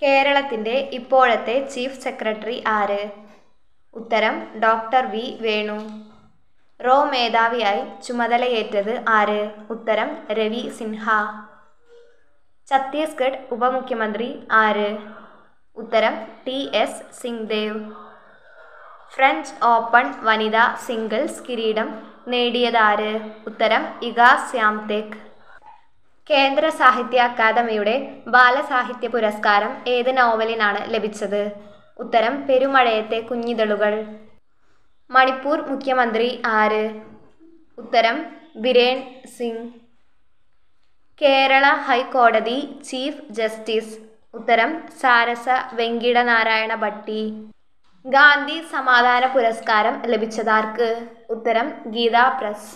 കേരളത്തിൻ്റെ ഇപ്പോഴത്തെ chief secretary ആര് ഉത്തരം ഡോക്ടർ വി വേണു റോ മേധാവിയായി ചുമതലയേറ്റത് ആര് ഉത്തരം രവി സിൻഹ ഛത്തീസ്ഗഡ് ഉപമുഖ്യമന്ത്രി ആര് ഉത്തരം T S Singh Deo French open വനിതാ സിംഗിൾസ് കിരീടം നേടിയതാര് ഉത്തരം ഇഗ സ്യാംതേക് കേന്ദ്ര സാഹിത്യ അക്കാദമിയുടെ ബാലസാഹിത്യ പുരസ്കാരം ഏത് നോവലിനാണ് ലഭിച്ചത് ഉത്തരം പെരുമഴയത്തെ കുഞ്ഞിതളുകൾ മണിപ്പൂർ മുഖ്യമന്ത്രി ആര് ഉത്തരം ബിരേൻ സിംഗ് കേരള ഹൈക്കോടതി ചീഫ് ജസ്റ്റിസ് ഉത്തരം സാരസ വെങ്കിടനാരായണ ഭട്ടി ഗാന്ധി സമാധാന പുരസ്കാരം ലഭിച്ചതാർക്ക് ഉത്തരം ഗീതാ പ്രസ്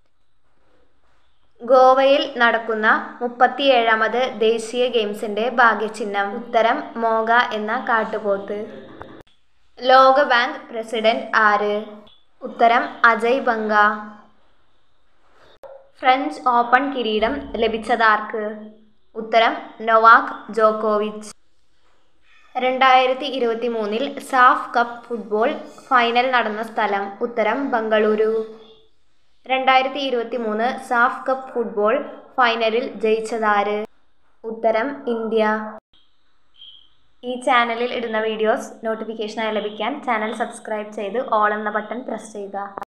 ഗോവയിൽ നടക്കുന്ന മുപ്പത്തിയേഴാമത് ദേശീയ ഗെയിംസിന്റെ ഭാഗ്യചിഹ്നം ഉത്തരം മോഗ എന്ന കാട്ടുപോത്ത് ലോകബാങ്ക് പ്രസിഡന്റ് ആര് ഉത്തരം അജയ് ബംഗ ഫ്രഞ്ച് ഓപ്പൺ കിരീടം ലഭിച്ചതാർക്ക് ഉത്തരം നൊവാക് ജോക്കോവിച്ച് രണ്ടായിരത്തി ഇരുപത്തി മൂന്നിൽ സാഫ് കപ്പ് ഫുട്ബോൾ ഫൈനൽ നടന്ന സ്ഥലം ഉത്തരം ബംഗളൂരു രണ്ടായിരത്തി ഇരുപത്തി മൂന്ന് സാഫ് കപ്പ് ഫുട്ബോൾ ഫൈനലിൽ ജയിച്ചതാര് ഉത്തരം ഇന്ത്യ ഈ ചാനലിൽ ഇടുന്ന വീഡിയോസ് നോട്ടിഫിക്കേഷനായി ലഭിക്കാൻ ചാനൽ സബ്സ്ക്രൈബ് ചെയ്ത് ഓൾ എന്ന ബട്ടൺ പ്രസ് ചെയ്യുക